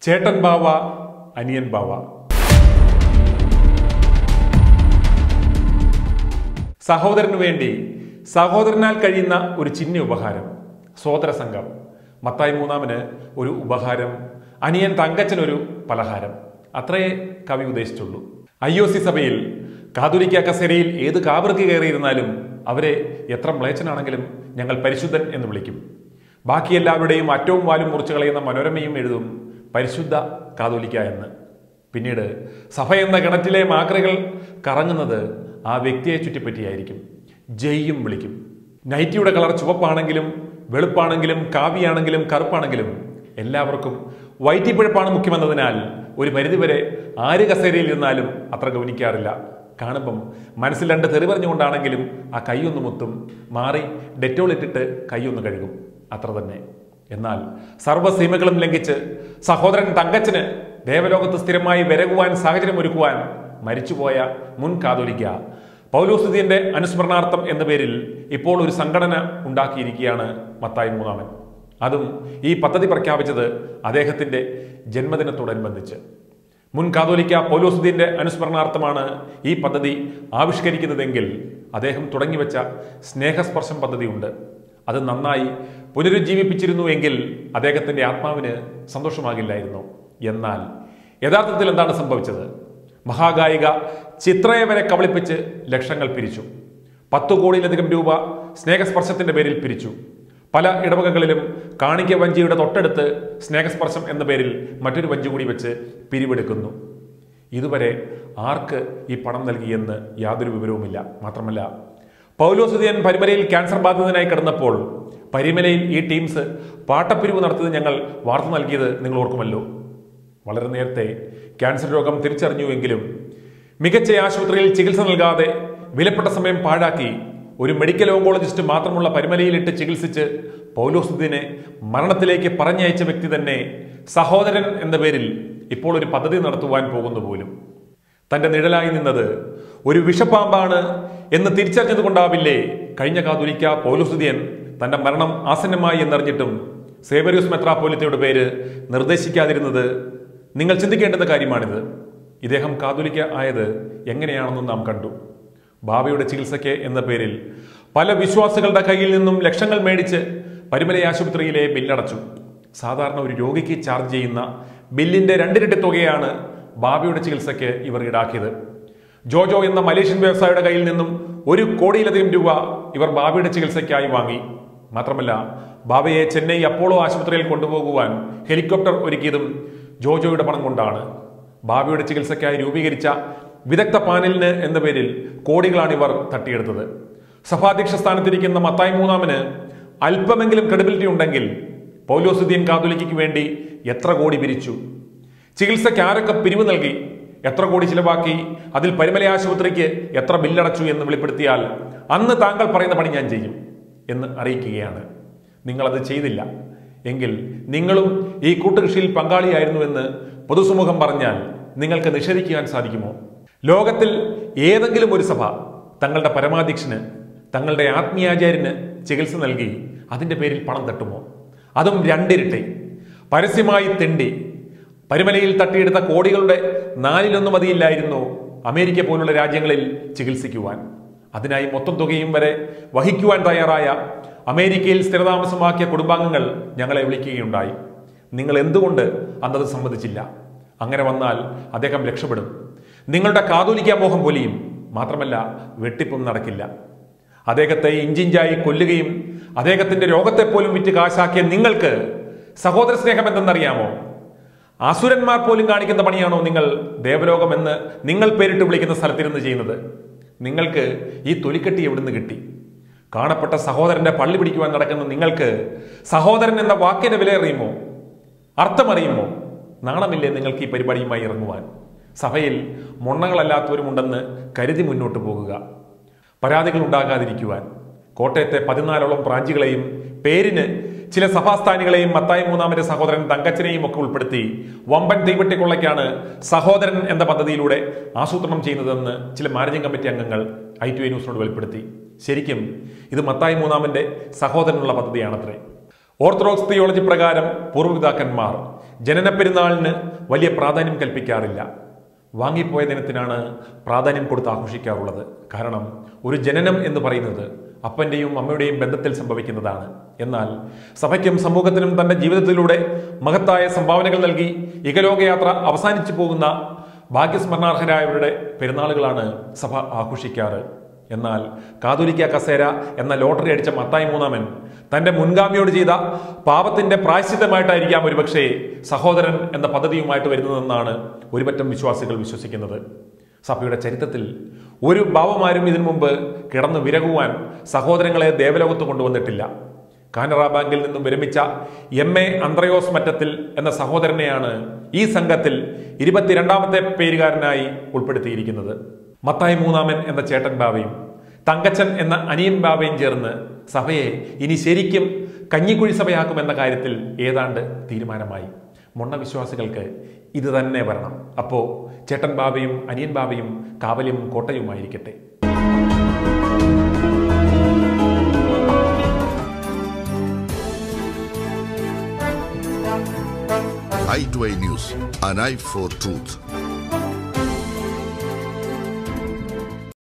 ചേട്ടൻ ബാവ അനിയൻ ബാവ സഹോദരന് വേണ്ടി സഹോദരനാൽ കഴിയുന്ന ഒരു ചിഹ്ന ഉപഹാരം സോദര സംഘം മത്തായി മൂന്നാമന് ഒരു ഉപഹാരം അനിയൻ തങ്കച്ചനൊരു പലഹാരം അത്രയേ കവി ഉദ്ദേശിച്ചുള്ളൂ ഐ ഒ സി സഭയിൽ കാതുലിക്ക കസേരയിൽ ഏത് കാവർക്ക് കയറിയിരുന്നാലും അവരെ എത്ര മ്ലേച്ഛനാണെങ്കിലും ഞങ്ങൾ പരിശുദ്ധൻ എന്ന് വിളിക്കും ബാക്കി എല്ലാവരുടെയും അറ്റവും വാലും മുറിച്ചു കളയുന്ന മനോരമയും എഴുതും പരിശുദ്ധ കാതോലിക്ക എന്ന് പിന്നീട് സഭ എന്ന കിണറ്റിലെ മാക്രകൾ കറങ്ങുന്നത് ആ വ്യക്തിയെ ചുറ്റിപ്പറ്റിയായിരിക്കും ജയ്യും വിളിക്കും നൈറ്റിയുടെ കളർ ചുവപ്പാണെങ്കിലും വെളുപ്പാണെങ്കിലും കാവിയാണെങ്കിലും കറുപ്പാണെങ്കിലും എല്ലാവർക്കും വയറ്റിപ്പിഴപ്പാണ് മുഖ്യമെന്നതിനാൽ ഒരു പരിധിവരെ ആര് കസേരയിൽ ഇരുന്നാലും അത്ര ഗൗനിക്കാറില്ല കാണുമ്പം മനസ്സിൽ രണ്ട് തെറി പറഞ്ഞുകൊണ്ടാണെങ്കിലും ആ കൈയൊന്ന് മുത്തും മാറി ഡെറ്റോൾ ഇട്ടിട്ട് കൈയൊന്ന് കഴുകും അത്ര തന്നെ എന്നാൽ സർവ്വസീമകളും ലംഘിച്ച് സഹോദരൻ തങ്കച്ചന് ദേവലോകത്ത് സ്ഥിരമായി വിരകുവാൻ സാഹചര്യം ഒരുക്കുവാൻ മരിച്ചുപോയ മുൻ കാതോലിക്ക പൗലോസുദ്ദീന്റെ അനുസ്മരണാർത്ഥം എന്ന പേരിൽ ഇപ്പോൾ ഒരു സംഘടന ഉണ്ടാക്കിയിരിക്കുകയാണ് മത്തായി മൂന്നാമൻ അതും ഈ പദ്ധതി പ്രഖ്യാപിച്ചത് അദ്ദേഹത്തിന്റെ ജന്മദിനത്തോടനുബന്ധിച്ച് മുൻ കാതോലിക്ക പൗലോസുദ്ദീന്റെ അനുസ്മരണാർത്ഥമാണ് ഈ പദ്ധതി ആവിഷ്കരിക്കുന്നതെങ്കിൽ അദ്ദേഹം തുടങ്ങിവെച്ച സ്നേഹസ്പർശം പദ്ധതിയുണ്ട് അത് നന്നായി പുനരുജ്ജീവിപ്പിച്ചിരുന്നു എങ്കിൽ അദ്ദേഹത്തിന്റെ ആത്മാവിന് സന്തോഷമാകില്ലായിരുന്നു എന്നാൽ യഥാർത്ഥത്തിൽ എന്താണ് സംഭവിച്ചത് മഹാഗായിക ചിത്രയെ വരെ കബളിപ്പിച്ച് ലക്ഷങ്ങൾ പിരിച്ചു പത്തു കോടിയിലധികം രൂപ സ്നേഹസ്പർശത്തിന്റെ പേരിൽ പിരിച്ചു പല ഇടവകകളിലും കാണിക്ക വഞ്ചിയുടെ തൊട്ടടുത്ത് സ്നേഹസ്പർശം എന്ന പേരിൽ മറ്റൊരു വഞ്ചി കൂടി വെച്ച് പിരിവെടുക്കുന്നു ഇതുവരെ ആർക്ക് ഈ പണം നൽകിയെന്ന് യാതൊരു വിവരവുമില്ല മാത്രമല്ല പൗലോസുദിയൻ പരിമലയിൽ ക്യാൻസർ ബാധിതനായി കിടന്നപ്പോൾ പരിമലയിൽ ഈ ടീംസ് പാട്ടപ്പിരിവ് നടത്തിയത് ഞങ്ങൾ വാർത്ത നൽകിയത് നിങ്ങൾ ഓർക്കുമല്ലോ വളരെ നേരത്തെ ക്യാൻസർ രോഗം തിരിച്ചറിഞ്ഞുവെങ്കിലും മികച്ച ആശുപത്രിയിൽ ചികിത്സ നൽകാതെ വിലപ്പെട്ട സമയം പാഴാക്കി ഒരു മെഡിക്കൽ ഓങ്കോളജിസ്റ്റ് മാത്രമുള്ള പരിമലയിലിട്ട് ചികിത്സിച്ച് പൗലോസുദ്ദീനെ മരണത്തിലേക്ക് പറഞ്ഞയച്ച വ്യക്തി തന്നെ സഹോദരൻ എന്ന പേരിൽ ഇപ്പോൾ ഒരു പദ്ധതി നടത്തുവാൻ പോകുന്നു പോലും തന്റെ നിഴലായി നിന്നത് ഒരു വിഷപ്പാമ്പാണ് എന്ന് തിരിച്ചറിഞ്ഞതുകൊണ്ടാവില്ലേ കഴിഞ്ഞ കാതുലിക്ക പൗലോസുദിയൻ തന്റെ മരണം ആസന്നമായി എന്നറിഞ്ഞിട്ടും സേവരിയൂസ് മെത്രാപ്പോലിത്തയുടെ പേര് നിർദ്ദേശിക്കാതിരുന്നത് നിങ്ങൾ ചിന്തിക്കേണ്ടുന്ന കാര്യമാണിത് ഇദ്ദേഹം കാതുലിക്ക ആയത് എങ്ങനെയാണെന്നും നാം കണ്ടു ഭാവിയുടെ ചികിത്സയ്ക്ക് എന്ന പേരിൽ പല വിശ്വാസികളുടെ കയ്യിൽ നിന്നും ലക്ഷങ്ങൾ മേടിച്ച് പരിമല ആശുപത്രിയിലെ ബില്ലടച്ചു സാധാരണ ഒരു രോഗിക്ക് ചാർജ് ചെയ്യുന്ന ബില്ലിന്റെ രണ്ടിരട്ടി തുകയാണ് ബാബയുടെ ചികിത്സയ്ക്ക് ഇവർ ഈടാക്കിയത് ജോജോ എന്ന മലേഷ്യൻ വ്യവസായിയുടെ കയ്യിൽ നിന്നും ഒരു കോടിയിലധികം രൂപ ഇവർ ബാബയുടെ ചികിത്സയ്ക്കായി വാങ്ങി മാത്രമല്ല ബാബയെ ചെന്നൈ അപ്പോളോ ആശുപത്രിയിൽ കൊണ്ടുപോകുവാൻ ഹെലികോപ്റ്റർ ഒരുക്കിയതും ജോജോയുടെ പണം കൊണ്ടാണ് ബാബയുടെ ചികിത്സയ്ക്കായി രൂപീകരിച്ച വിദഗ്ധ പാനലിന് എന്ന പേരിൽ കോടികളാണ് ഇവർ തട്ടിയെടുത്തത് സഭാധ്യക്ഷ സ്ഥാനത്തിരിക്കുന്ന മത്തായി മൂന്നാമന് അല്പമെങ്കിലും ക്രെഡിബിലിറ്റി ഉണ്ടെങ്കിൽ പൗലോസുദ്ദീൻ കാതുലിക്ക് വേണ്ടി എത്ര കോടി പിരിച്ചു ചികിത്സയ്ക്ക് ആരൊക്കെ പിരിവ് നൽകി എത്ര കോടി ചിലവാക്കി അതിൽ പരിമല ആശുപത്രിക്ക് എത്ര ബില്ലടച്ചു എന്ന് വെളിപ്പെടുത്തിയാൽ അന്ന് താങ്കൾ പറയുന്ന പണി ഞാൻ ചെയ്യും എന്ന് അറിയിക്കുകയാണ് നിങ്ങളത് ചെയ്തില്ല എങ്കിൽ നിങ്ങളും ഈ കൂട്ടുകൃഷിയിൽ പങ്കാളിയായിരുന്നുവെന്ന് പൊതുസമൂഹം പറഞ്ഞാൽ നിങ്ങൾക്ക് നിഷേധിക്കുവാൻ സാധിക്കുമോ ലോകത്തിൽ ഏതെങ്കിലും ഒരു സഭ തങ്ങളുടെ പരമാധ്യക്ഷന് തങ്ങളുടെ ആത്മീയാചാര്യന് ചികിത്സ നൽകി അതിന്റെ പേരിൽ പണം തട്ടുമോ അതും രണ്ടിരട്ടി പരസ്യമായി തെണ്ടി പരിമലയിൽ തട്ടിയെടുത്ത കോടികളുടെ നാലിലൊന്ന് മതിയില്ലായിരുന്നു അമേരിക്ക പോലുള്ള രാജ്യങ്ങളിൽ ചികിത്സിക്കുവാൻ അതിനായി മൊത്തം തുകയും വരെ വഹിക്കുവാൻ തയ്യാറായ അമേരിക്കയിൽ സ്ഥിരതാമസമാക്കിയ കുടുംബാംഗങ്ങൾ ഞങ്ങളെ വിളിക്കുകയുണ്ടായി നിങ്ങൾ എന്തുകൊണ്ട് അന്നത് സമ്മതിച്ചില്ല അങ്ങനെ വന്നാൽ അദ്ദേഹം രക്ഷപ്പെടും നിങ്ങളുടെ കാതോലിക്ക മോഹം പൊലിയും മാത്രമല്ല വെട്ടിപ്പും നടക്കില്ല അദ്ദേഹത്തെ ഇഞ്ചിഞ്ചായി കൊല്ലുകയും അദ്ദേഹത്തിന്റെ രോഗത്തെപ്പോലും വിറ്റ് കാശാക്കിയ നിങ്ങൾക്ക് സഹോദര സ്നേഹം എന്തെന്നറിയാമോ അസുരന്മാർ പോലും കാണിക്കുന്ന പണിയാണോ നിങ്ങൾ ദേവലോകം എന്ന് നിങ്ങൾ പേരിട്ട് വിളിക്കുന്ന സ്ഥലത്തിരുന്ന് ചെയ്യുന്നത് നിങ്ങൾക്ക് ഈ തൊലിക്കെട്ടി എവിടുന്ന് കിട്ടി കാണപ്പെട്ട സഹോദരന്റെ പള്ളി പിടിക്കുവാൻ നടക്കുന്ന നിങ്ങൾക്ക് സഹോദരൻ എന്ന വാക്കിന്റെ വില അറിയുമോ അർത്ഥമറിയുമോ നാണമില്ലേ നിങ്ങൾക്ക് ഈ പരിപാടിയുമായി ഇറങ്ങുവാൻ സഭയിൽ മൊണ്ണകളല്ലാത്തവരുമുണ്ടെന്ന് കരുതി മുന്നോട്ട് പോകുക പരാതികൾ ഉണ്ടാകാതിരിക്കുവാൻ കോട്ടയത്തെ പതിനാലോളം ബ്രാഞ്ചുകളെയും പേരിന് ചില സഭാസ്ഥാനികളെയും മത്തായി മൂന്നാമന്റെ സഹോദരൻ തങ്കച്ചനെയും ഒക്കെ ഉൾപ്പെടുത്തി വമ്പൻ തീവെട്ടിക്കൊള്ളയ്ക്കാണ് സഹോദരൻ എന്ന പദ്ധതിയിലൂടെ ആസൂത്രണം ചെയ്യുന്നതെന്ന് ചില മാനേജിംഗ് കമ്മിറ്റി അംഗങ്ങൾ ഐ ടി ന്യൂസിനോട് വെളിപ്പെടുത്തി ശരിക്കും ഇത് മത്തായി മൂന്നാമന്റെ സഹോദരനുള്ള പദ്ധതിയാണത്രേ ഓർത്തഡോക്സ് തിയോളജി പ്രകാരം പൂർവ്വപിതാക്കന്മാർ ജനന പെരുന്നാളിന് വലിയ പ്രാധാന്യം കൽപ്പിക്കാറില്ല വാങ്ങിപ്പോയ ദിനത്തിനാണ് പ്രാധാന്യം കൊടുത്ത് ആഘോഷിക്കാറുള്ളത് കാരണം ഒരു ജനനം എന്ന് പറയുന്നത് അപ്പൻ്റെയും അമ്മയുടെയും ബന്ധത്തിൽ സംഭവിക്കുന്നതാണ് എന്നാൽ സഭയ്ക്കും സമൂഹത്തിനും തൻ്റെ ജീവിതത്തിലൂടെ മഹത്തായ സംഭാവനകൾ നൽകി ഇകലോകയാത്ര അവസാനിച്ചു പോകുന്ന ഭാഗ്യസ്മരണാർഹരായവരുടെ പെരുന്നാളുകളാണ് സഭ ആഘോഷിക്കാറ് എന്നാൽ കാതോലിക്ക കസേര എന്ന ലോട്ടറി അടിച്ച മത്തായി മൂന്നാമൻ തന്റെ മുൻഗാമിയോട് ചെയ്ത പാപത്തിന്റെ പ്രായശ്ചിത്തമായിട്ടായിരിക്കാം ഒരുപക്ഷെ സഹോദരൻ എന്ന പദ്ധതിയുമായിട്ട് വരുന്നതെന്നാണ് ഒരുപറ്റം വിശ്വാസികൾ വിശ്വസിക്കുന്നത് സഭയുടെ ചരിത്രത്തിൽ ഒരു ബാവമാരും ഇതിനു മുമ്പ് കിടന്നു വിരകുവാൻ സഹോദരങ്ങളെ ദേവലോകത്ത് കൊണ്ടുവന്നിട്ടില്ല കാനറ ബാങ്കിൽ നിന്നും വിരമിച്ച എം എ അന്ത്രയോസ് മറ്റത്തിൽ എന്ന സഹോദരനെയാണ് ഈ സംഘത്തിൽ ഇരുപത്തിരണ്ടാമത്തെ പേരുകാരനായി ഉൾപ്പെടുത്തിയിരിക്കുന്നത് മത്തായി മൂന്നാമൻ എന്ന ചേട്ടൻ ബാവയും തങ്കച്ചൻ എന്ന അനിയൻ ബാവയും ചേർന്ന് സഭയെ ഇനി ശരിക്കും കഞ്ഞിക്കുഴി സഭയാക്കുമെന്ന കാര്യത്തിൽ ഏതാണ്ട് തീരുമാനമായി മൊണ്ണ വിശ്വാസികൾക്ക് ഇത് തന്നെ വരണം അപ്പോ ചേട്ടൻ ബാബയും അനിയൻ ബാബയും കാവലും കോട്ടയുമായിരിക്കട്ടെ i2i News, an eye for truth.